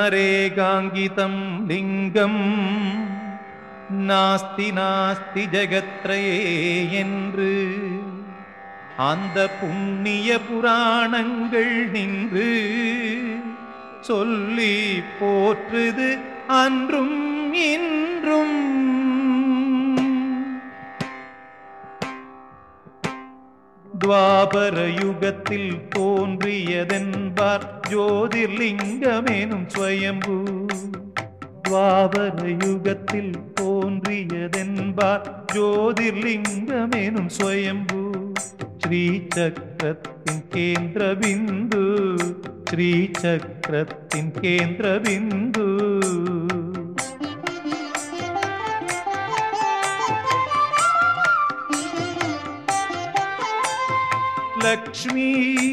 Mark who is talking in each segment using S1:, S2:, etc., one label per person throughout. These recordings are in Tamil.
S1: நரேகாங்கிதம் லிங்கம் நாஸ்தி நாஸ்தி ஜெகத்ரயே என்று அந்த புண்ணிய புராணங்கள் நின்று சொல்லி போற்றுது அன்றும் இன்றும் துவாபர யுகத்தில் தோன்றியதென்பார் ஜோதிர்லிங்கமேனும் ஸ்வயம்பு துவாபர யுகத்தில் தோன்றியதென்பார் ஜோதிர்லிங்கமேனும் ஸ்வயம்பு ஸ்ரீ சக்கரத்தின் கேந்திர பிந்து ஸ்ரீ சக்கரத்தின் கேந்திர பிந்து லக்ஷ்மி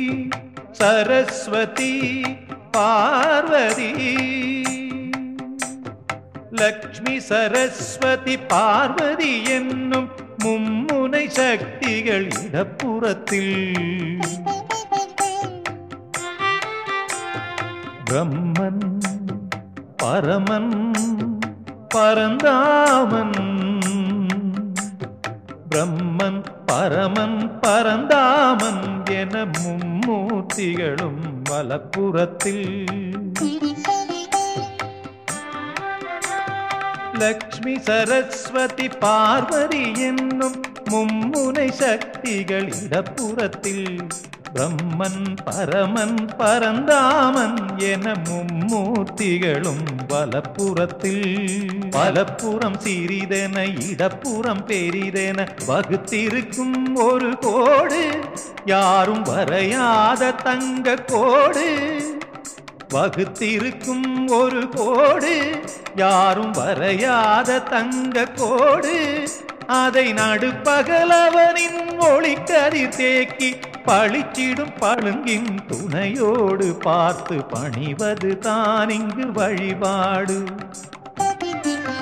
S1: சரஸ்வதி பார்வதி லக்ஷ்மி சரஸ்வதி பார்வதி என்னும் மும்முனை சக்திகள் இடப்புறத்தில் பிரம்மன் பரமன் பரந்தாமன் பிரம்மன் பரமன் பரந்தாமன் என மும்மூர்த்திகளும் வலப்புறத்தில் லக்ஷ்மி சரஸ்வதி பார்வதி என்னும் மும்முனை சக்திகள் இடப்புறத்தில் பிரம்மன் பரமன் பரந்தாமன் என மும்மூர்த்திகளும் வலப்புறத்தில் வலப்புறம் சிறிதென இடப்புறம் பெரிதென வகுத்திருக்கும் ஒரு கோடு யாரும் வரையாத தங்க கோடு வகுத்திருக்கும் ஒரு கோடு யாரும் வரையாத தங்க கோடு அதை நடுப்பகலவனின் ஒளிக்கதிர் தேக்கி பளிச்சிடும் பழுங்கின் துணையோடு பார்த்து பணிவது தான் இங்கு வழிபாடு